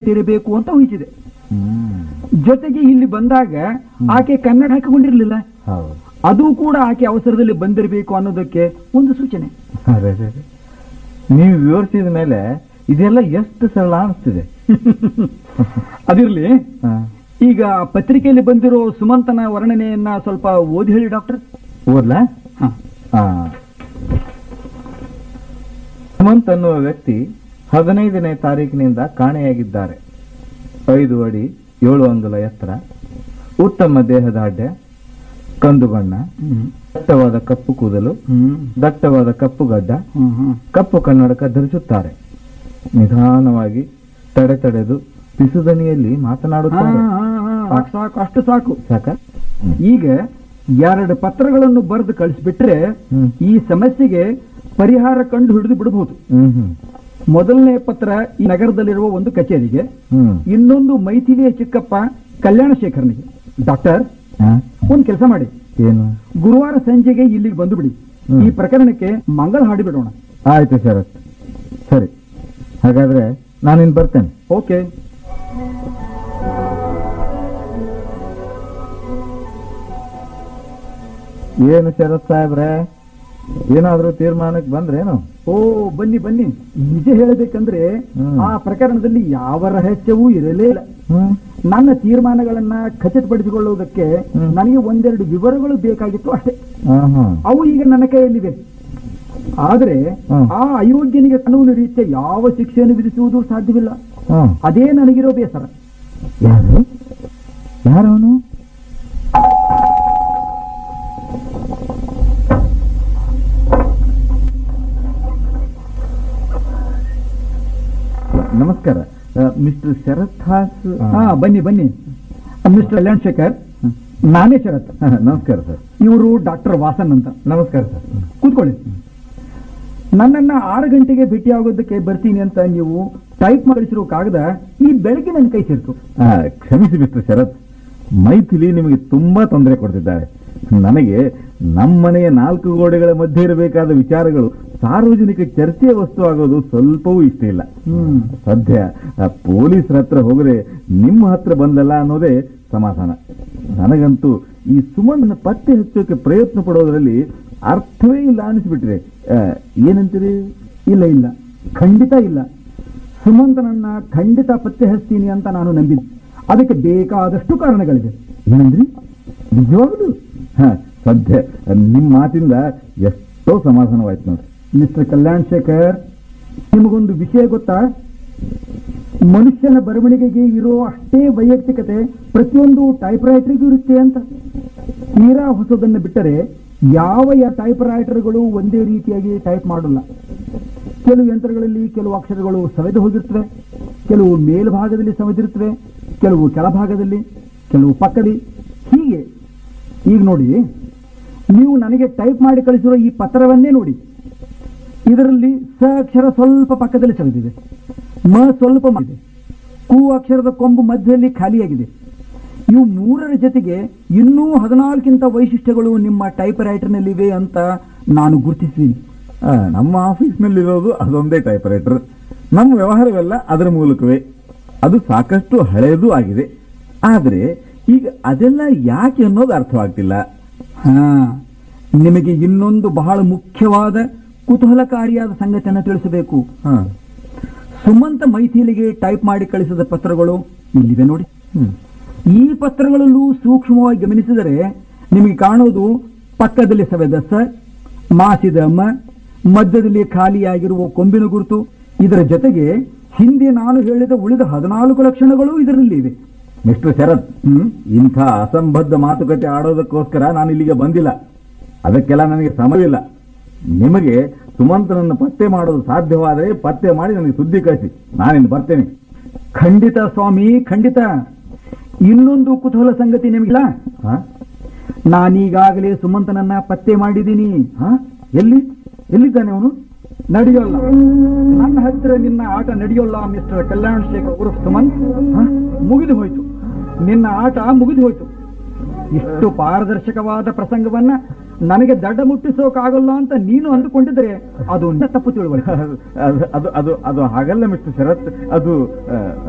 ಸೇರಬೇಕು ಅಂತ ಊಹಿಸಿದೆ ಹ್ಮ್ ಜೊತೆಗೆ ಇಲ್ಲಿ ಬಂದಾಗ ಆಕೆ ಕನ್ನಡ ಹಾಕಿಕೊಂಡಿರ್ಲಿಲ್ಲ ಹೌದು ಅದು ಕೂಡ ಆಕೆ ಅವಸರದಲ್ಲಿ ಬಂದಿರಬೇಕು ಅನ್ನೋದಕ್ಕೆ ಒಂದು ಸೂಚನೆ ಅರೆ ಅರೆ, ಅರೆ. ನೀವು ವಿವರಿಸಿದ ಮೇಲೆ ಇದೆಲ್ಲ ಎಷ್ಟು ಸರಳ ಅನಿಸ್ತಿದೆ ಅದಿರ್ಲಿ ಹಾ. ಈಗ ಪತ್ರಿಕೆಯಲ್ಲಿ ಬಂದಿರೋ ಸುಮಂತನ ವರ್ಣನೆಯನ್ನ ಸ್ವಲ್ಪ ಓದಿ ಹೇಳಿ ಡಾಕ್ಟರ್ ಓದ್ಲಾ ಆ. ಸುಮಂತ್ ಅನ್ನುವ ವ್ಯಕ್ತಿ ಹದಿನೈದನೇ ತಾರೀಕಿನಿಂದ ಕಾಣೆಯಾಗಿದ್ದಾರೆ ಐದು ಅಡಿ ಏಳು ಅಂಗುಲ ಎತ್ತರ ಉತ್ತಮ ದೇಹದಾಢ್ಯ ಕಂದು ಬಣ್ಣ ದಟ್ಟವಾದ ಕಪ್ಪು ಕೂದಲು ದಟ್ಟವಾದ ಕಪ್ಪು ಗಡ್ಡ ಕಪ್ಪು ಕನ್ನಡಕ ಧರಿಸುತ್ತಾರೆ ನಿಧಾನವಾಗಿ ತಡೆ ತಡೆದು ಪಿಸುದನಿಯಲ್ಲಿ ಮಾತನಾಡುತ್ತಾರೆ ಸಾಕು ಸಾಕು ಅಷ್ಟು ಸಾಕು ಸಾಕ ಈಗ ಎರಡು ಪತ್ರಗಳನ್ನು ಬರೆದು ಕಳಿಸ್ಬಿಟ್ರೆ ಹ್ಮ್. ಈ ಸಮಸ್ಯೆಗೆ ಪರಿಹಾರ ಕಂಡು ಹಿಡಿದು ಬಿಡಬಹುದು ಹ್ಮ್ ಹ್ಮ್ ಮೊದಲನೇ ಪತ್ರ ಈ ನಗರದಲ್ಲಿರುವ ಒಂದು ಕಚೇರಿಗೆ ಹ್ಮ್ ಇನ್ನೊಂದು ಮೈಥಿಲಿಯ ಚಿಕ್ಕಪ್ಪ ಕಲ್ಯಾಣ ಶೇಖರ್ನಿಗೆ ಡಾಕ್ಟರ್ ಹಾ? ಒಂದು ಕೆಲಸ ಮಾಡಿ ಏನು ಗುರುವಾರ ಸಂಜೆಗೆ ಇಲ್ಲಿಗೆ ಬಂದು ಬಿಡಿ ಹ್ಮ್. ಈ ಪ್ರಕರಣಕ್ಕೆ ಮಂಗಳ ಹಾಡಿಬಿಡೋಣ ಆಯ್ತು ಶರತ್ ಸರಿ ಹಾಗಾದ್ರೆ ನಾನಿನ್ ಬರ್ತೇನೆ ಓಕೆ ಏನು ಶರತ್ ಸಾಹೇಬ್ರೆ ಏನಾದ್ರೂ ತೀರ್ಮಾನಕ್ಕೆ ಬಂದ್ರೇನು ಓ ಬನ್ನಿ ಬನ್ನಿ ನಿಜ ಹೇಳಬೇಕಂದ್ರೆ ಹ್ಮ್. ಆ ಪ್ರಕರಣದಲ್ಲಿ ಯಾವ ರಹಸ್ಯವೂ ಇರಲೇ ಇಲ್ಲ ಹ್ಮ್ ನನ್ನ ತೀರ್ಮಾನಗಳನ್ನ ಖಚಿತಪಡಿಸಿಕೊಳ್ಳುವುದಕ್ಕೆ ಹ್ಮ್. ನನಗೆ ಒಂದೆರಡು ವಿವರಗಳು ಬೇಕಾಗಿತ್ತು ಅಷ್ಟೇ ಆಹಾ. ಅವು ಈಗ ನನ್ನ ಕೈಯಲ್ಲಿವೆ ಆದ್ರೆ ಹ್ಮ್. ಆ ಅಯೋಗ್ಯನಿಗೆ ಕಾನೂನು ರೀತಿಯ ಯಾವ ಶಿಕ್ಷೆಯನ್ನು ವಿಧಿಸುವುದು ಸಾಧ್ಯವಿಲ್ಲ ಹ್ಮ್. ಅದೇ ನನಗಿರೋ ಬೇಸರ ಯಾರು ಯಾರವನು ನಮಸ್ಕಾರ ಮಿಸ್ಟರ್ ಶರತ್ ಹಾಸ್ ಹಾ ಬನ್ನಿ ಬನ್ನಿ ಮಿಸ್ಟರ್ ಕಲ್ಯಾಣ್ ಶೇಖರ್ ನಾನೇ ಶರತ್ ನಮಸ್ಕಾರ ಸರ್ ಇವರು ಡಾಕ್ಟರ್ ವಾಸನ್ ಅಂತ ನಮಸ್ಕಾರ ಸರ್ ಕೂತ್ಕೊಳ್ಳಿ ನನ್ನನ್ನ ಆರು ಗಂಟೆಗೆ ಭೇಟಿಯಾಗೋದಕ್ಕೆ ಬರ್ತೀನಿ ಅಂತ ನೀವು ಟೈಪ್ ಮಾಡಿಸಿರೋ ಕಾಗದ ಈ ಬೆಳಗ್ಗೆ ನನ್ನ ಕೈ ಸೇರ್ತು ಆ, ಕ್ಷಮಿಸಿ ಮಿಸ್ಟರ್ ಶರತ್ ಮೈಥಿಲಿ ನಿಮಗೆ ತುಂಬಾ ತೊಂದರೆ ಕೊಡ್ತಿದ್ದಾರೆ ನನಗೆ ನಮ್ಮನೆಯ ನಾಲ್ಕು ಗೋಡೆಗಳ ಮಧ್ಯೆ ಇರಬೇಕಾದ ವಿಚಾರಗಳು ಸಾರ್ವಜನಿಕ ಚರ್ಚೆಯ ವಸ್ತು ಆಗೋದು ಸ್ವಲ್ಪವೂ ಇಷ್ಟ ಇಲ್ಲ ಹ್ಮ್. ಸದ್ಯ ಆ, ಪೊಲೀಸರ ಹತ್ರ ಹೋಗದೆ ನಿಮ್ಮ ಹತ್ರ ಬಂದಲ್ಲ ಅನ್ನೋದೇ ಸಮಾಧಾನ ನನಗಂತೂ ಈ ಸುಮನ್ನ ಪತ್ತೆ ಹಚ್ಚೋಕೆ ಪ್ರಯತ್ನ ಪಡೋದ್ರಲ್ಲಿ ಅರ್ಥವೇ ಇಲ್ಲ ಅನಿಸ್ಬಿಟ್ರೆ ಆ, ಏನಂತೀರಿ ಇಲ್ಲ ಇಲ್ಲ ಖಂಡಿತ ಇಲ್ಲ ಸುಮಂತನನ್ನ ಖಂಡಿತ ಪತ್ತೆ ಹಚ್ತೀನಿ ಅಂತ ನಾನು ನಂಬಿದ್ದೆ ಅದಕ್ಕೆ ಬೇಕಾದಷ್ಟು ಕಾರಣಗಳಿವೆ ಏನಂದ್ರಿ ನಿಜವಾಗ್ಲು ಹ ಸದ್ಯ ನಿಮ್ಮ ಮಾತಿಂದ ಎಷ್ಟೋ ಸಮಾಧಾನವಾಯ್ತು ನೋಡ್ರಿ ಮಿಸ್ಟರ್ ಕಲ್ಯಾಣ್ ಶೇಖರ್ ನಿಮಗೊಂದು ವಿಷಯ ಗೊತ್ತಾ ಮನುಷ್ಯನ ಬರವಣಿಗೆಗೆ ಇರೋ ಅಷ್ಟೇ ವೈಯಕ್ತಿಕತೆ ಪ್ರತಿಯೊಂದು ಟೈಪ್ ರೈಟರ್ಗೂ ಇರುತ್ತೆ ಅಂತ ತೀರಾ ಹೊಸದನ್ನು ಬಿಟ್ಟರೆ ಯಾವ ಟೈಪ್ ರೈಟರ್ಗಳು ಒಂದೇ ರೀತಿಯಾಗಿ ಟೈಪ್ ಮಾಡಲ್ಲ ಕೆಲವು ಯಂತ್ರಗಳಲ್ಲಿ ಕೆಲವು ಅಕ್ಷರಗಳು ಸವೆದು ಹೋಗಿರ್ತವೆ ಕೆಲವು ಮೇಲ್ಭಾಗದಲ್ಲಿ ಸವೆದಿರ್ತವೆ ಕೆಲವು ಕೆಳಭಾಗದಲ್ಲಿ ಕೆಲವು ಪಕ್ಕದಲ್ಲಿ ಹೀಗೆ ಈಗ ನೋಡಿ ನೀವು ನನಗೆ ಟೈಪ್ ಮಾಡಿ ಕಳಿಸಿರೋ ಈ ಪತ್ರವನ್ನೇ ನೋಡಿ ಇದರಲ್ಲಿ ಸ ಅಕ್ಷರ ಸ್ವಲ್ಪ ಪಕ್ಕದಲ್ಲಿ ಸವೆದಿದೆ ಮ ಸ್ವಲ್ಪ ಮಾಡಿದೆ ಕು ಅಕ್ಷರದ ಕೊಂಬು ಮಧ್ಯದಲ್ಲಿ ಖಾಲಿಯಾಗಿದೆ ಇವು ಮೂರರ ಜೊತೆಗೆ ಇನ್ನೂ ಹದಿನಾಲ್ಕಿಂತ ವೈಶಿಷ್ಟ್ಯಗಳು ನಿಮ್ಮ ಟೈಪ್ ರೈಟರ್ನಲ್ಲಿವೆ ಅಂತ ನಾನು ಗುರುತಿಸಿದ್ದೀನಿ ಆ, ನಮ್ಮ ಆಫೀಸ್ನಲ್ಲಿರೋದು ಅದೊಂದೇ ಟೈಪ್ ರೈಟರ್ ನಮ್ಮ ವ್ಯವಹಾರವೆಲ್ಲ ಅದರ ಮೂಲಕವೇ ಅದು ಸಾಕಷ್ಟು ಹಳೆಯದೂ ಆಗಿದೆ ಆದ್ರೆ ಈಗ ಅದೆಲ್ಲ ಯಾಕೆ ಅನ್ನೋದು ಅರ್ಥವಾಗ್ತಿಲ್ಲ ಹಾ ನಿಮಗೆ ಇನ್ನೊಂದು ಬಹಳ ಮುಖ್ಯವಾದ ಕುತೂಹಲಕಾರಿಯಾದ ಸಂಗತಿಯನ್ನು ತಿಳಿಸಬೇಕು ಹ. ಸುಮಂತ ಮೈಥಿಲಿಗೆ ಟೈಪ್ ಮಾಡಿ ಕಳಿಸಿದ ಪತ್ರಗಳು ಇಲ್ಲಿವೆ ನೋಡಿ ಹ್ಮ್. ಈ ಪತ್ರಗಳಲ್ಲೂ ಸೂಕ್ಷ್ಮವಾಗಿ ಗಮನಿಸಿದರೆ ನಿಮಗೆ ಕಾಣೋದು ಪಕ್ಕದಲ್ಲಿ ಸವೆದ ಸ ಮಾಸಿದ ಮ ಮಧ್ಯದಲ್ಲಿ ಖಾಲಿಯಾಗಿರುವ ಕೊಂಬಿನ ಗುರುತು ಇದರ ಜೊತೆಗೆ ಹಿಂದೆ ನಾನು ಹೇಳಿದ ಉಳಿದ ಹದಿನಾಲ್ಕು ಲಕ್ಷಣಗಳು ಇದರಲ್ಲಿ ಇವೆ ಮಿಸ್ಟರ್ ಶರತ್ ಹ್ಮ್ ಇಂಥ ಅಸಂಬದ್ಧ ಮಾತುಕತೆ ಆಡೋದಕ್ಕೋಸ್ಕರ ನಾನು ಇಲ್ಲಿಗೆ ಬಂದಿಲ್ಲ ಅದಕ್ಕೆಲ್ಲ ನನಗೆ ಸಮಯವಿಲ್ಲ ನಿಮಗೆ ಸುಮಂತನನ್ನು ಪತ್ತೆ ಮಾಡೋದು ಸಾಧ್ಯವಾದರೆ ಪತ್ತೆ ಮಾಡಿ ನನಗೆ ಸುದ್ದಿ ಕಳಿಸಿ ನಾನಿನ್ನು ಬರ್ತೇನೆ ಖಂಡಿತ ಸ್ವಾಮಿ ಖಂಡಿತ ಇನ್ನೊಂದು ಕುತೂಹಲ ಸಂಗತಿ ನಿಮಗಿಲ್ಲ ಹ? ನಾನೀಗಾಗಲೇ ಸುಮಂತನನ್ನ ಪತ್ತೆ ಮಾಡಿದ್ದೀನಿ ಹ? ಎಲ್ಲಿ ಎಲ್ಲಿದ್ದಾನೆ ಅವನು ನಡೆಯೋಲ್ಲ ನನ್ನ ಹತ್ತಿರ ನಿನ್ನ ಆಟ ನಡೆಯೋಲ್ಲ ಮಿಸ್ಟರ್ ಕಲ್ಯಾಣ್ ಶೇಖರ್ ಉರ್ಫ್ ಸುಮಂತ್ ಹ? ಮುಗಿದು ಹೋಯ್ತು ನಿನ್ನ ಆಟ ಮುಗಿದು ಹೋಯ್ತು ಇಷ್ಟು ಪಾರದರ್ಶಕವಾದ ಪ್ರಸಂಗವನ್ನ ನನಗೆ ದಡ್ಡ ಮುಟ್ಟಿಸೋಕಾಗಲ್ಲ ಅಂತ ನೀನು ಅಂದುಕೊಂಡಿದ್ರೆ ಅದು ನಿನ್ನ ತಪ್ಪು ತಿಳುವಳಿಕೆ ಅದು ಅದು ಅದು ಅದು ಹಾಗಲ್ಲ ಮಿಸ್ಟರ್ ಶರತ್ ಅದು ಆ,